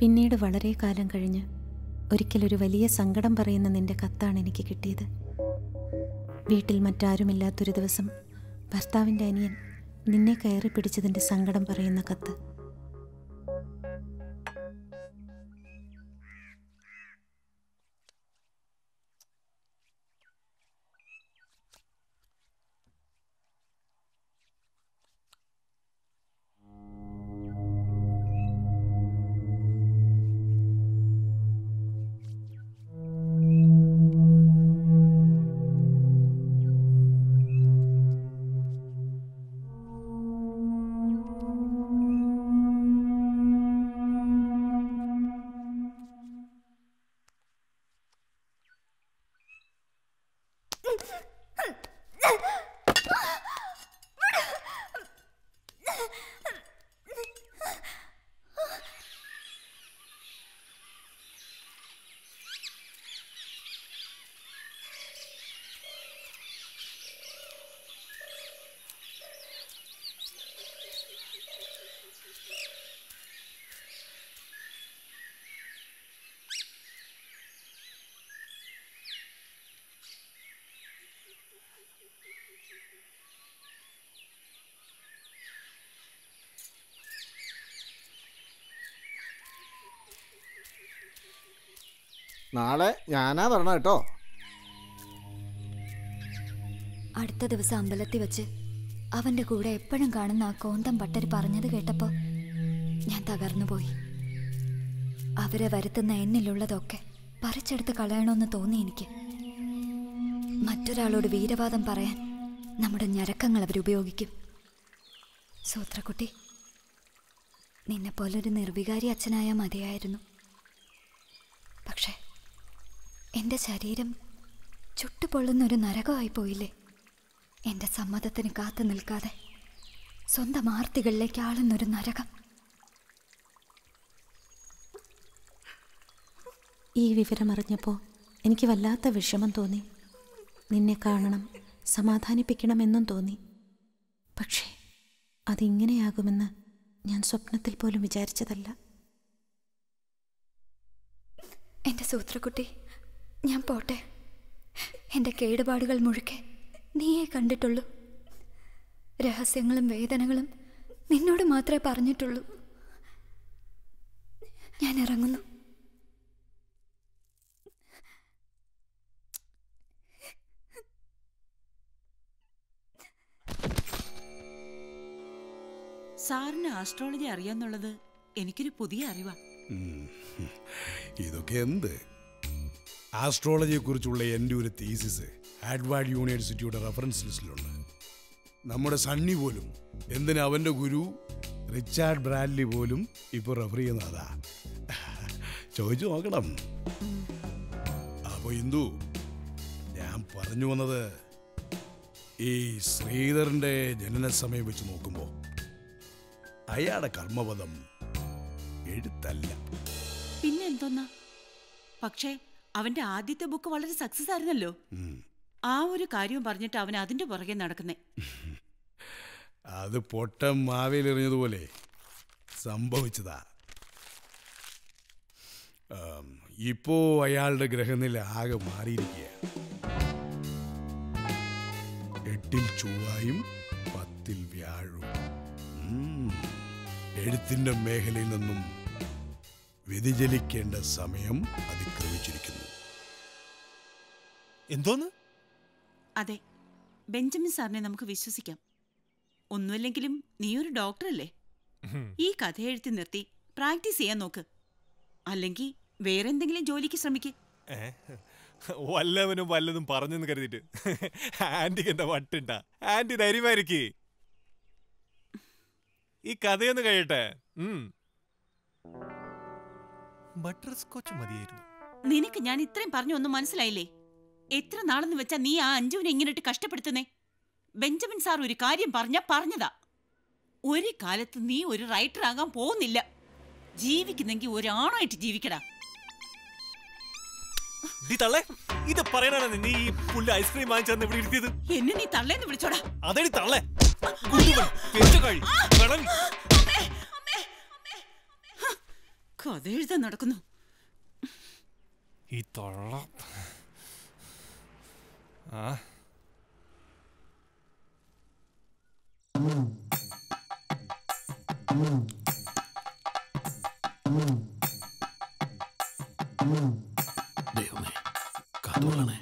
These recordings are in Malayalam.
പിന്നീട് വളരെ കാലം കഴിഞ്ഞ് ഒരിക്കലൊരു വലിയ സങ്കടം പറയുന്ന നിന്റെ കത്താണ് എനിക്ക് കിട്ടിയത് വീട്ടിൽ മറ്റാരുമില്ലാത്തൊരു ദിവസം ഭർത്താവിൻ്റെ അനിയൻ നിന്നെ കയറി പിടിച്ചതിൻ്റെ സങ്കടം പറയുന്ന കത്ത് നാളെ ഞാനാ വരണം കേട്ടോ അടുത്ത ദിവസം അമ്പലത്തിൽ വെച്ച് അവന്റെ കൂടെ എപ്പോഴും കാണുന്ന ആ കോന്തം പട്ടര് പറഞ്ഞത് കേട്ടപ്പോ ഞാൻ തകർന്നു പോയി അവരെ വരുത്തുന്ന എന്നിലുള്ളതൊക്കെ പറിച്ചെടുത്ത് കളയണമെന്ന് തോന്നി എനിക്ക് മറ്റൊരാളോട് വീരവാദം പറയാൻ നമ്മുടെ ഞരക്കങ്ങൾ അവരുപയോഗിക്കും സൂത്രക്കുട്ടി നിന്നെപ്പോലൊരു നിർവികാരി അച്ഛനായ മതിയായിരുന്നു പക്ഷേ എൻ്റെ ശരീരം ചുട്ടുപൊള്ളുന്ന ഒരു നരകമായി പോയില്ലേ എൻ്റെ സമ്മതത്തിന് കാത്തു നിൽക്കാതെ സ്വന്തം ആർത്തികളിലേക്ക് ആളുന്നൊരു നരകം ഈ വിവരമറിഞ്ഞപ്പോൾ എനിക്ക് വല്ലാത്ത വിഷമം തോന്നി നിന്നെ കാണണം സമാധാനിപ്പിക്കണമെന്നും തോന്നി പക്ഷേ അതിങ്ങനെയാകുമെന്ന് ഞാൻ സ്വപ്നത്തിൽ പോലും വിചാരിച്ചതല്ല എൻ്റെ സൂത്രക്കുട്ടി ഞാൻ പോട്ടെ എൻ്റെ കേടുപാടുകൾ മുഴുക്കെ നീയേ കണ്ടിട്ടുള്ളൂ രഹസ്യങ്ങളും വേദനകളും നിന്നോട് മാത്രമേ പറഞ്ഞിട്ടുള്ളൂ ഞാൻ ഇറങ്ങുന്നു സാറിന് ആസ്ട്രോളജി അറിയാന്നുള്ളത് എനിക്കൊരു പുതിയ അറിവാ ഉം. ഇതൊക്കെ എന്ത് ആസ്ട്രോളജിയെ കുറിച്ചുള്ള എൻ്റെ ഒരു തീസിസ് ഹാഡ്വാർഡ് യൂണിവേഴ്സിറ്റിയുടെ റെഫറൻസ് ലിസ്റ്റിലുണ്ട് നമ്മുടെ സണ്ണി പോലും എന്തിന് അവൻ്റെ ഗുരു റിച്ചാർഡ് ബ്രാഡ്ലി പോലും ഇപ്പോൾ റെഫർ ചെയ്യുന്ന അതാ ചോദിച്ചു നോക്കണം അപ്പോൾ ഇന്ദു ഞാൻ പറഞ്ഞു വന്നത് ഈ ശ്രീധറിൻ്റെ ജനന സമയം വെച്ച് നോക്കുമ്പോൾ അയാളുടെ കർമ്മപദം എഴുത്തല്ല പിന്നെ എന്തോന്നാ പക്ഷേ അവന്റെ ആദ്യത്തെ ബുക്ക് വളരെ സക്സസ് ആയിരുന്നല്ലോ ഉം. ആ ഒരു കാര്യവും പറഞ്ഞിട്ട് അവൻ അതിന്റെ പുറകെ നടക്കുന്നേ അത് പൊട്ടം മാവേലെറിഞ്ഞതുപോലെ സംഭവിച്ചതാ ആം, ഇപ്പോ അയാളുടെ ഗ്രഹനില ആകെ മാറിയിരിക്കുക എട്ടിൽ ചൊവ്വായും പത്തിൽ വ്യാഴും ഉം. എഴുത്തിന്റെ മേഖലയിൽ നിന്നും വ്യതിചലിക്കേണ്ട സമയം അതിക്രമിച്ചിരിക്കുന്നു എന്തോന്ന് അതെ ബെഞ്ചമിൻ സാറിനെ നമുക്ക് വിശ്വസിക്കാം ഒന്നുമില്ലെങ്കിലും നീ ഒരു ഡോക്ടറല്ലേ ഈ കഥ എഴുത്തി നിർത്തി പ്രാക്ടീസ് ചെയ്യാൻ നോക്ക് അല്ലെങ്കിൽ വേറെ എന്തെങ്കിലും ജോലിക്ക് ശ്രമിക്ക് ഏ? വല്ലവനും വല്ലതും പറഞ്ഞെന്ന് കരുതിട്ട് ആന്റിക്ക് എന്താ വട്ടുണ്ടാ ആന്റി ധൈര്യമായിരിക്കേ ഈ കഥയൊന്ന് കഴിയട്ടെ ഉം. ബട്ടർ സ്കോച്ച് മതിയായിരുന്നു നിനക്ക് ഞാൻ ഇത്രയും പറഞ്ഞു ഒന്നും മനസ്സിലായില്ലേ എത്ര നാളെന്ന് വെച്ചാ നീ ആ അഞ്ജുവിനെ ഇങ്ങനെട്ട് കഷ്ടപ്പെടുത്തുന്നേ ബെഞ്ചമിൻ സാർ ഒരു കാര്യം പറഞ്ഞ പറഞ്ഞതാ ഒരു കാലത്ത് നീ ഒരു റൈറ്റർ ആകാൻ പോകുന്നില്ല ജീവിക്കുന്നെങ്കിൽ ഒരാണായിട്ട് ജീവിക്കടാ ഡി തള്ളേ ഇത് പറയാനാണ് നീ ഈ പുല്ല് ഐസ്ക്രീം വാങ്ങിച്ചു ഇവിടെ ഇരുത്തിയത് എന്നെ നീ തള്ളേന്ന് വിളിച്ചോടാ അതടി തള്ളേ കുണ്ടുവൻ, പെരുച്ച കഴി, കിളവി. കഥ എഴുതാൻ നടക്കുന്നു ഈ തൊള്ള ആ ദൈവമേ കാത്തോളണേ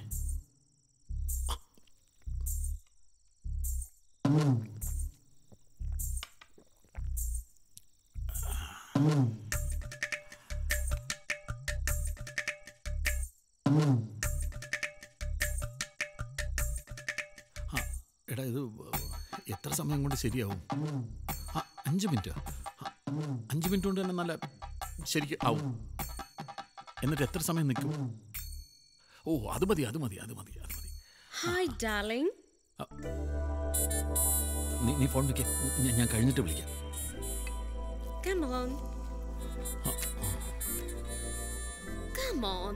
ആ, എടാ ഇത് എത്ര സമയം കൊണ്ട് ശരിയാവും ആ അഞ്ച് മിനിറ്റ് അഞ്ച് മിനിറ്റ് കൊണ്ട് തന്നെ നല്ല ശരിക്കും ആവും എന്നിട്ട് എത്ര സമയം നിൽക്കും ഓ അത് മതി അത് മതി അത് മതി അത് മതി Hi, darling. നീ നീ ഫോൺ വെക്കേ ഞാൻ കഴിഞ്ഞിട്ട് വിളിക്കാം Come on. Come on.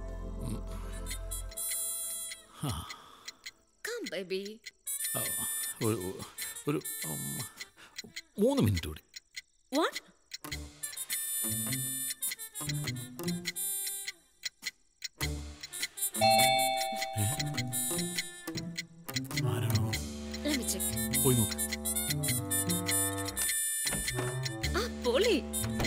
Come, baby. ആ, ഒരു ഒരു ഉം, മൂന്ന് മിനിറ്റ് കൂടി What? ആരാണോ Let me check. പോയി നോക്ക് Ah, Polly.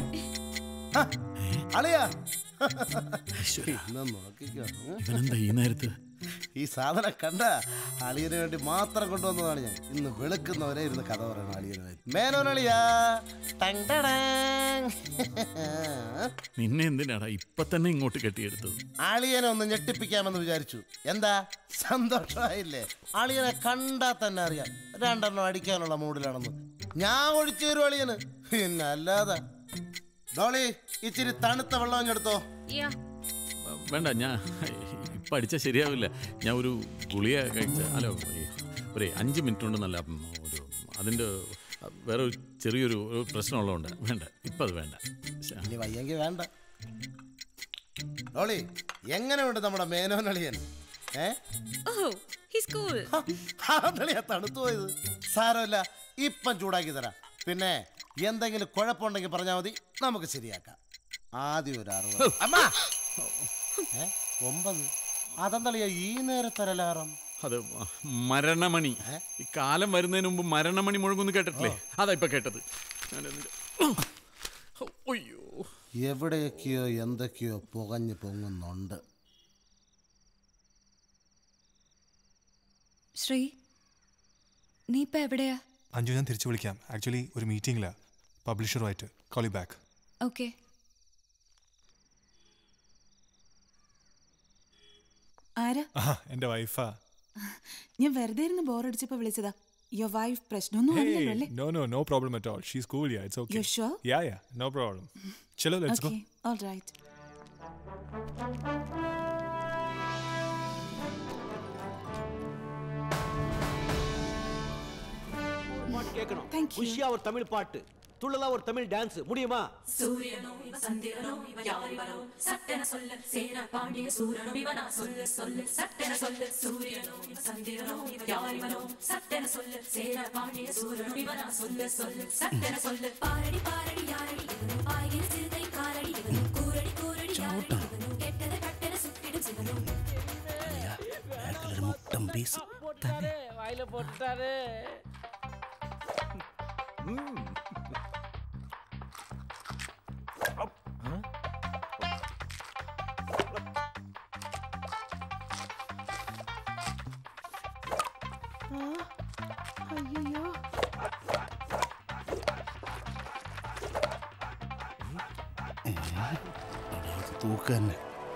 അളിയാ ഈശ്വര ഇന്ന് നോക്കിക്കോ ഉം. ഇവനെന്താ ഈ നേരത്ത് ഈ സാധനം കണ്ട അളിയന് വേണ്ടി മാത്രം കൊണ്ടുവന്നതാണ് ഞാൻ ഇന്ന് വെളുക്കുന്നവരെ ഇരുന്ന് കഥ പറയണം അളിയനുമായി മേനോനളിയാ ടങ് ടടങ്. നിന്നെ എന്തിനാടാ ഇപ്പൊ തന്നെ ഇങ്ങോട്ട് കെട്ടിയെടുത്തത് അളിയനെ ഒന്ന് ഞെട്ടിപ്പിക്കാമെന്ന് വിചാരിച്ചു എന്താ സന്തോഷമായില്ലേ അളിയനെ കണ്ടാൽ തന്നെ അറിയാം രണ്ടെണ്ണം അടിക്കാനുള്ള മൂഡിലാണെന്ന് ഞാൻ ഒഴിച്ചു തരും അളിയന് പിന്നെ അല്ലാതെ ഡോളി ഇച്ചിരി തണുത്ത വെള്ളം ഇങ്ങെടുത്തോ Yeah. വേണ്ട ഞാൻ ഇപ്പം അടിച്ചാൽ ശരിയാവില്ല ഞാൻ ഒരു ഗുളിക കഴിച്ച അല്ല ഈ ഒരു അഞ്ച് മിനിറ്റ് കൊണ്ട് നല്ല ഉം, ഒരു അതിൻ്റെ വേറെ ഒരു ചെറിയൊരു ഒരു പ്രശ്നമുള്ളതുകൊണ്ട് വേണ്ട ഇപ്പം അത് വേണ്ട ശ്ശെ, ഇനി വയ്യെങ്കിൽ വേണ്ട ഡോളി എങ്ങനെയുണ്ട് നമ്മുടെ മേനോനളിയൻ ഏ Oh, he's cool. അതെളിയാ തണുത്തു പോയത് സാരമില്ല ഇപ്പം ചൂടാക്കി തരാം പിന്നെ എന്തെങ്കിലും കുഴപ്പമുണ്ടെങ്കിൽ പറഞ്ഞാൽ മതി നമുക്ക് ശരിയാക്കാം ആദ്യം ഒരു അറുപത് അമ്മ ഏ ഒമ്പത് അതെന്തളിയാ ഈ നേരത്തെ അലാറം അത് മരണമണി ഈ കാലം വരുന്നതിന് മുമ്പ് മരണമണി മുഴങ്ങുന്നു കേട്ടിട്ടില്ലേ അതാ ഇപ്പം കേട്ടത് ഞാനതിൻ്റെ അയ്യോ എവിടെയൊക്കെയോ എന്തൊക്കെയോ പുകഞ്ഞ് പൊങ്ങുന്നുണ്ട് ശ്രീ നീ ഇപ്പൊ എവിടെയാ അഞ്ജു ഞാൻ തിരിച്ചു വിളിക്കാം ആക്ച്വലി ഒരു മീറ്റിംഗിലാ പബ്ലിഷറുമായിട്ട് കോളി ബാക്ക് ഓക്കെ ആരാ ആ എൻ്റെ വൈഫാ ഞാൻ വെറുതെ ഇരുന്ന് ബോറടിച്ചപ്പോ വിളിച്ചതാ യുവർ വൈഫ് പ്രശ്നമൊന്നും അല്ലല്ലോ അല്ലേ no no no problem at all she's cool yeah it's okay You sure? Yeah yeah no problem ചലോ let's go okay all right பாட்டு கேட்கணும் Thank you. உஷியா ஒரு தமிழ் பாட்டு துள்ளலா ஒரு தமிழ் டான்ஸ் முடியுமா வாயில போட்டுட்டாரு തൂക്ക് തന്നെ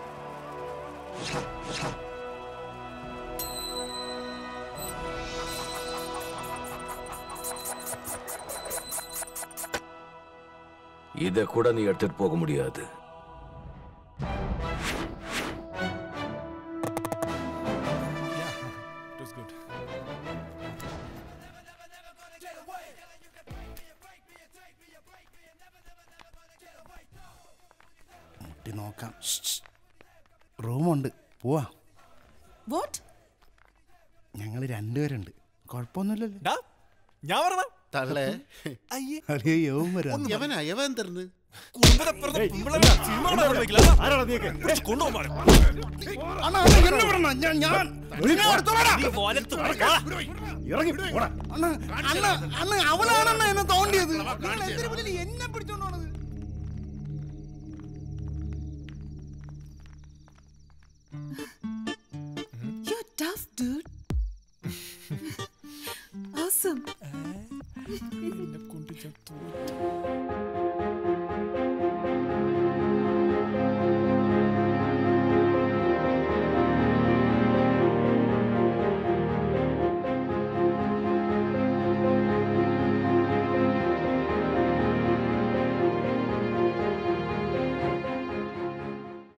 இதை கூட நீ எடுத்துட்டு போக முடியாது ഇറ്റ് വാസ് ഗുഡ് മുട്ടി നോക്കാം റൂമുണ്ട് പോവാ വാട്ട് ഞങ്ങൾ രണ്ടുപേരുണ്ട് കുഴപ്പമൊന്നുമില്ലല്ലോ ഞാൻ പറഞ്ഞ തള്ളേ അയ്യേ അളിയോ യവൻ വരാം യവനാ യവൻ തരുന്നത് അണ്ണാ, അണ്ണാ, എന്നെ വിടണം. ഞാൻ ഞാൻ നിന്നെ അടുത്തോളാടാ. അണ്ണാ, അണ്ണാ, അണ്ണാ, അവനാണണ്ണാ എന്നെ തോണ്ടിയത് നിങ്ങൾ എന്തിനു മുന്നിൽ എന്നെ പിടിച്ചോണ്ട് പോണത് You're tough, dude.